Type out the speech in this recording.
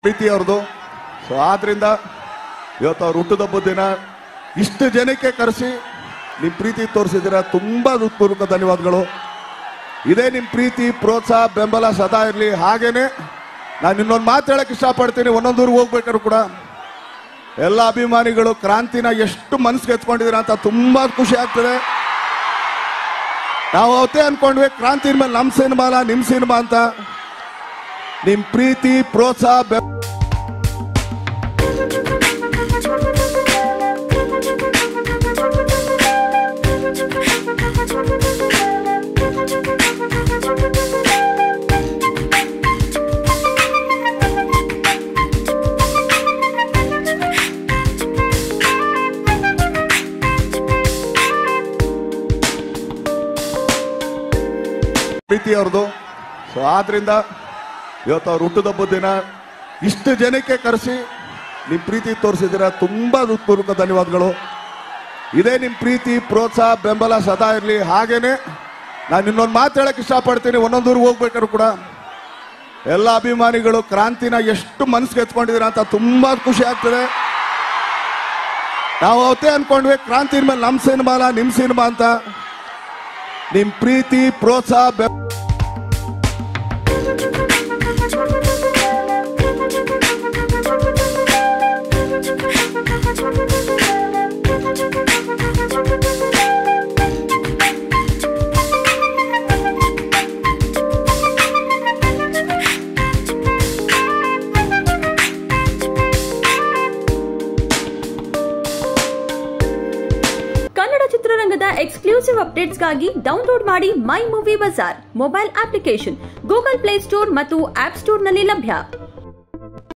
ಪ್ರೀತಿ ಅವ್ರದ್ದು ಸೊ ಆದ್ರಿಂದ ಇವತ್ತು ಅವ್ರ ಹುಟ್ಟುದಬ್ಬದ ದಿನ ಇಷ್ಟು ಜನಕ್ಕೆ ಕರೆಸಿ ನಿಮ್ಮ ಪ್ರೀತಿ ತೋರಿಸಿದ್ದೀರ ತುಂಬಾ ಹೃತ್ಪೂರ್ವಕ ಧನ್ಯವಾದಗಳು ಇದೇ ನಿಮ್ಮ ಪ್ರೀತಿ ಪ್ರೋತ್ಸಾಹ ಬೆಂಬಲ ಸದಾ ಇರಲಿ ಹಾಗೇನೆ ನಾನು ಇನ್ನೊಂದು ಮಾತು ಹೇಳಕ್ ಇಷ್ಟಪಡ್ತೀನಿ ಒಂದೊಂದು ಊರಿಗೆ ಹೋಗ್ಬೇಕಾದ್ರು ಕೂಡ ಎಲ್ಲ ಅಭಿಮಾನಿಗಳು ಕ್ರಾಂತಿನ ಎಷ್ಟು ಮನಸ್ಸಿಗೆ ಎತ್ಕೊಂಡಿದ್ದೀರ ಅಂತ ತುಂಬಾ ಖುಷಿ ಆಗ್ತದೆ ನಾವು ಅವತ್ತೇ ಅನ್ಕೊಂಡ್ವಿ ಕ್ರಾಂತಿ ಮೇಲೆ ನಮ್ಮ ಸಿನಿಮಾ ಅಲ್ಲ ನಿಮ್ಮ ಸಿನಿಮಾ ಅಂತ ನಿಮ್ ಪ್ರೀತಿ ಪ್ರೋತ್ಸಾಹ ಬೆಂಬಲ ಪ್ರೀತಿ ಅವ್ರದ್ದು ಸೊ ಆದ್ರಿಂದ ಇವತ್ತು ಅವ್ರ ಹುಟ್ಟುದಬ್ಬದ ದಿನ ಇಷ್ಟು ಜನಕ್ಕೆ ಕರೆಸಿ ನಿಮ್ಮ ಪ್ರೀತಿ ತೋರಿಸಿದ್ದೀರ ತುಂಬಾ ಹೃತ್ಪೂರ್ವಕ ಧನ್ಯವಾದಗಳು ಇದೇ ನಿಮ್ಮ ಪ್ರೀತಿ ಪ್ರೋತ್ಸಾಹ ಬೆಂಬಲ ಸದಾ ಇರಲಿ ಹಾಗೇನೆ ನಾನು ಇನ್ನೊಂದು ಮಾತು ಹೇಳಕ್ ಇಷ್ಟಪಡ್ತೀನಿ ಒಂದೊಂದು ಊರಿಗೆ ಹೋಗ್ಬೇಕಾದ್ರು ಕೂಡ ಎಲ್ಲ ಅಭಿಮಾನಿಗಳು ಕ್ರಾಂತಿನ ಎಷ್ಟು ಮನಸ್ಸಿಗೆ ಎತ್ಕೊಂಡಿದ್ದೀರ ಅಂತ ತುಂಬಾ ಖುಷಿ ಆಗ್ತದೆ ನಾವು ಅವತ್ತೇ ಅನ್ಕೊಂಡ್ವಿ ಕ್ರಾಂತಿ ಮೇಲೆ ನಮ್ಮ ಸಿನಿಮಾ ಅಲ್ಲ ನಿಮ್ಮ ಸಿನಿಮಾ ಅಂತ ನಿಮ್ ಪ್ರೀತಿ ಪ್ರೋತ್ಸಾಹ ಬೆಂಬಲ ಕನ್ನಡ ಚಿತ್ರರಂಗದ ಎಕ್ಸ್ಕ್ಲೂಸಿವ್ ಅಪ್ಡೇಟ್ಸ್ಗಾಗಿ ಡೌನ್ಲೋಡ್ ಮಾಡಿ my movie bazaar mobile application Google play store ಮತ್ತು ಆಪ್ ಸ್ಟೋರ್ನಲ್ಲಿ ಲಭ್ಯ